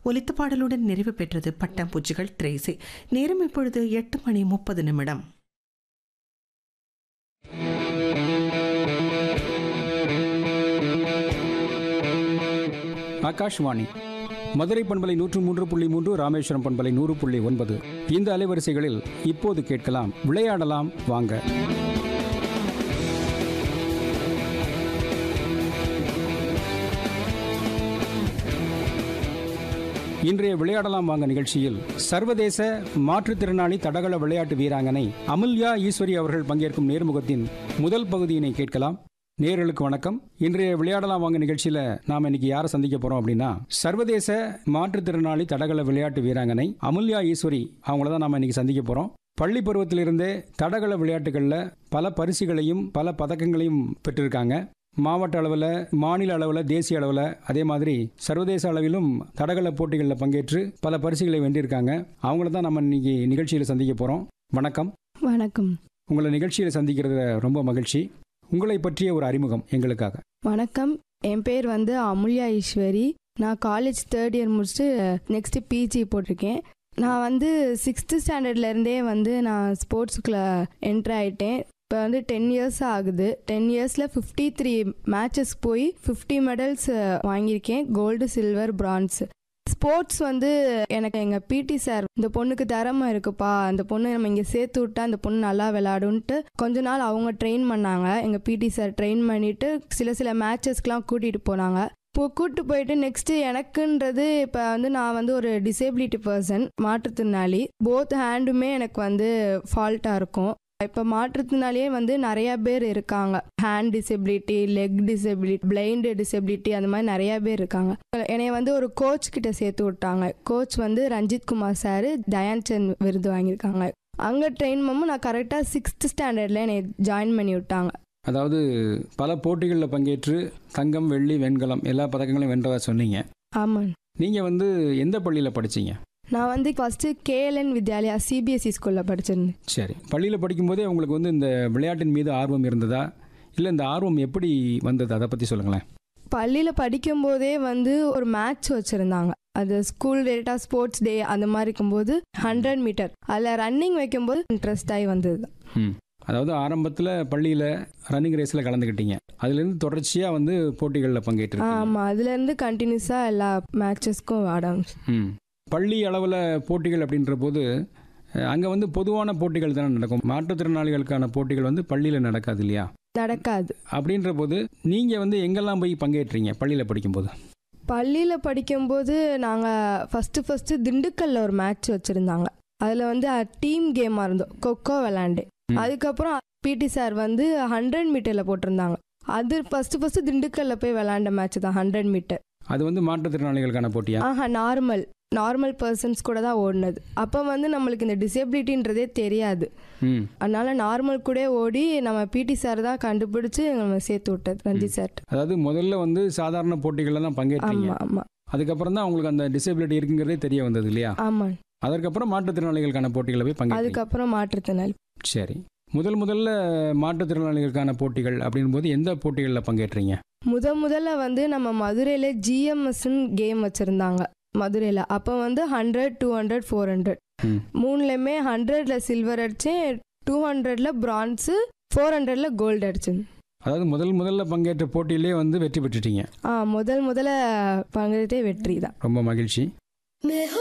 ஒலித்த பாடலுடன் நிறைவு பெற்றது பட்டாம்பூச்சிகள் திரேசி நேரம் இப்பொழுது எட்டு மணி முப்பது நிமிடம் ஆகாஷ்வாணி மதுரை பண்பலை நூற்று மூன்று புள்ளி மூன்று ராமேஸ்வரம் பண்பலை நூறு புள்ளி ஒன்பது இந்த அலைவரிசைகளில் இப்போது கேட்கலாம் விளையாடலாம் வாங்க இன்றைய விளையாடலாம் வாங்க நிகழ்ச்சியில் சர்வதேச மாற்றுத்திறனாளி தடகள விளையாட்டு வீராங்கனை அமுல்யா ஈஸ்வரி அவர்கள் பங்கேற்கும் நேர்முகத்தின் முதல் பகுதியினை கேட்கலாம் நேர்களுக்கு வணக்கம் இன்றைய விளையாடலாம் வாங்க நிகழ்ச்சியில நாம இன்னைக்கு யாரை சந்திக்க போறோம் அப்படின்னா சர்வதேச மாற்றுத்திறனாளி தடகள விளையாட்டு வீராங்கனை அமுல்யா ஈஸ்வரி அவங்கள தான் நாம இன்னைக்கு சந்திக்க போறோம் பள்ளி பருவத்திலிருந்தே தடகள விளையாட்டுகளில் பல பரிசுகளையும் பல பதக்கங்களையும் பெற்றிருக்காங்க மாவட்ட அளவில் மாநில அளவில் தேசிய அளவில் அதே மாதிரி சர்வதேச அளவிலும் தடகள போட்டிகளில் பங்கேற்று பல பரிசுகளை வென்றிருக்காங்க அவங்கள தான் நம்ம இன்னைக்கு நிகழ்ச்சியில் சந்திக்க போகிறோம் வணக்கம் வணக்கம் உங்களை நிகழ்ச்சியில் சந்திக்கிறதுல ரொம்ப மகிழ்ச்சி உங்களை பற்றிய ஒரு அறிமுகம் எங்களுக்காக வணக்கம் என் பேர் வந்து அமுல்யா ஈஸ்வரி நான் காலேஜ் தேர்ட் இயர் முடிச்சுட்டு நெக்ஸ்ட் பிஜி போட்டிருக்கேன் நான் வந்து சிக்ஸ்த்து ஸ்டாண்டர்ட்லேருந்தே வந்து நான் ஸ்போர்ட்ஸுக்குள்ளே என்ட்ரு ஆகிட்டேன் இப்போ வந்து டென் இயர்ஸ் ஆகுது டென் இயர்ஸில் ஃபிஃப்டி த்ரீ மேட்சஸ் போய் ஃபிஃப்டி மெடல்ஸ் வாங்கியிருக்கேன் கோல்டு சில்வர் பிரான்ஸ் ஸ்போர்ட்ஸ் வந்து எனக்கு எங்கள் பிடி சார் இந்த பொண்ணுக்கு திறமை இருக்குப்பா அந்த பொண்ணு நம்ம இங்கே சேர்த்து விட்டா அந்த பொண்ணு நல்லா விளையாடுன்ட்டு கொஞ்ச நாள் அவங்க ட்ரெயின் பண்ணாங்க எங்கள் பிடி சார் ட்ரெயின் பண்ணிட்டு சில சில மேட்சஸ்க்கெலாம் கூட்டிகிட்டு போனாங்க இப்போ கூப்பிட்டு போயிட்டு நெக்ஸ்ட்டு எனக்குன்றது இப்போ வந்து நான் வந்து ஒரு டிசேபிலிட்டி பர்சன் மாற்றுத்திறனாளி போத் ஹேண்டுமே எனக்கு வந்து ஃபால்ட்டாக இருக்கும் இப்போ மாற்றுத்திறனாளியே வந்து நிறைய பேர் இருக்காங்க hand disability leg disability blind disability அந்த மாதிரி நிறைய பேர் இருக்காங்க என்னைய வந்து ஒரு கோச் கிட்ட சேர்த்து விட்டாங்க கோச் வந்து ரஞ்சித் குமார் சார் தயான் சந்த் விருது வாங்கியிருக்காங்க அங்கே ட்ரெயின் பண்ணும் நான் கரெக்டாக சிக்ஸ்த் ஸ்டாண்டர்டில் என்னை ஜாயின் பண்ணி விட்டாங்க அதாவது பல போட்டிகளில் பங்கேற்று தங்கம் வெள்ளி வெண்கலம் எல்லா பதக்கங்களையும் வென்றதா சொன்னீங்க ஆமாம் நீங்கள் வந்து எந்த பள்ளியில் படிச்சீங்க நான் வந்து ஃபஸ்ட்டு கேஎல்என் வித்யாலயா சிபிஎஸ்சி ஸ்கூலில் படிச்சிருந்தேன் சரி பள்ளியில் படிக்கும்போதே உங்களுக்கு வந்து இந்த விளையாட்டின் மீது ஆர்வம் இருந்ததா இல்லை இந்த ஆர்வம் எப்படி வந்தது அதை பற்றி சொல்லுங்களேன் பள்ளியில் படிக்கும்போதே வந்து ஒரு மேட்ச் வச்சுருந்தாங்க அது ஸ்கூல் ரிலேட்டாக ஸ்போர்ட்ஸ் டே அந்த மாதிரி இருக்கும்போது ஹண்ட்ரட் மீட்டர் அதில் ரன்னிங் வைக்கும்போது இன்ட்ரெஸ்ட் ஆகி வந்தது ம் அதாவது ஆரம்பத்தில் பள்ளியில் ரன்னிங் ரேஸில் கலந்துக்கிட்டீங்க அதுலேருந்து தொடர்ச்சியாக வந்து போட்டிகளில் பங்கேற்றிருக்கீங்க ஆமாம் அதுலேருந்து கண்டினியூஸாக எல்லா மேட்சஸ்க்கும் ஆட ம் பள்ளி அளவில் போட்டிகள் அப்படின்ற போது அங்கே வந்து பொதுவான போட்டிகள் தானே நடக்கும் மாற்றுத்திறனாளிகளுக்கான போட்டிகள் வந்து பள்ளியில் நடக்காது இல்லையா நடக்காது அப்படின்ற போது நீங்கள் வந்து எங்கெல்லாம் போய் பங்கேற்றீங்க பள்ளியில் படிக்கும்போது பள்ளியில் படிக்கும்போது நாங்கள் ஃபஸ்ட்டு ஃபஸ்ட்டு திண்டுக்கல்ல ஒரு மேட்ச் வச்சுருந்தாங்க அதில் வந்து டீம் கேமாக இருந்தோம் கொக்கோ விளாண்டு ம். அதுக்கப்புறம் பிடி சார் வந்து ஹண்ட்ரட் மீட்டரில் போட்டிருந்தாங்க அது ஃபஸ்ட்டு ஃபஸ்ட்டு திண்டுக்கல்ல போய் விளாண்ட மேட்ச் தான் ஹண்ட்ரட் மீட்டர் அது வந்து மாற்றுத்திறனாளிகளுக்கான போட்டியா ஆஹா நார்மல் நார்மல் பர்சன்ஸ் கூட தான் ஓடினது அப்போ வந்து நம்மளுக்கு இந்த டிசேபிலிட்டின்றதே தெரியாது ம் அதனால நார்மல் கூட ஓடி நம்ம பிடி சார் தான் கண்டுபிடிச்சு நம்ம சேர்த்து விட்டது ரஞ்சித் சார் அதாவது முதல்ல வந்து சாதாரண போட்டிகளில் தான் பங்கேற்றீங்க ஆமாம் ஆமாம் அதுக்கப்புறம் தான் உங்களுக்கு அந்த டிசேபிலிட்டி இருக்குங்கிறதே தெரிய வந்தது இல்லையா ஆமாம் அதற்கப்புறம் மாற்றுத்திறனாளிகளுக்கான போட்டிகளை போய் பங்கேற்றீங்க அதுக்கப்புறம் மாற்றுத்திறனாளி சரி முதல் முதல்ல மாற்றுத்திறனாளிகளுக்கான போட்டிகள் அப்படின் போது எந்த போட்டிகளில் பங்கேற்றீங்க முத முதல்ல வந்து நம்ம மதுரையில் ஜிஎம்எஸ்ன்னு கேம் வச்சுருந்தாங்க மதுரையில் அப்போ வந்து hundred two hundred four hundred ம். மூணுலேயுமே ஹண்ட்ரடில் சில்வர் அடித்தேன் டூ ஹண்ட்ரடில் பிரான்ஸு ஃபோர் ஹண்ட்ரடில் கோல்டு அடிச்சேன் அதாவது முதல் முதல்ல பங்கேற்ற போட்டியிலே வந்து வெற்றி பெற்றுட்டீங்க ஆ முதல் முதல்ல பங்கேற்றே வெற்றி தான் ரொம்ப மகிழ்ச்சி मैं हूँ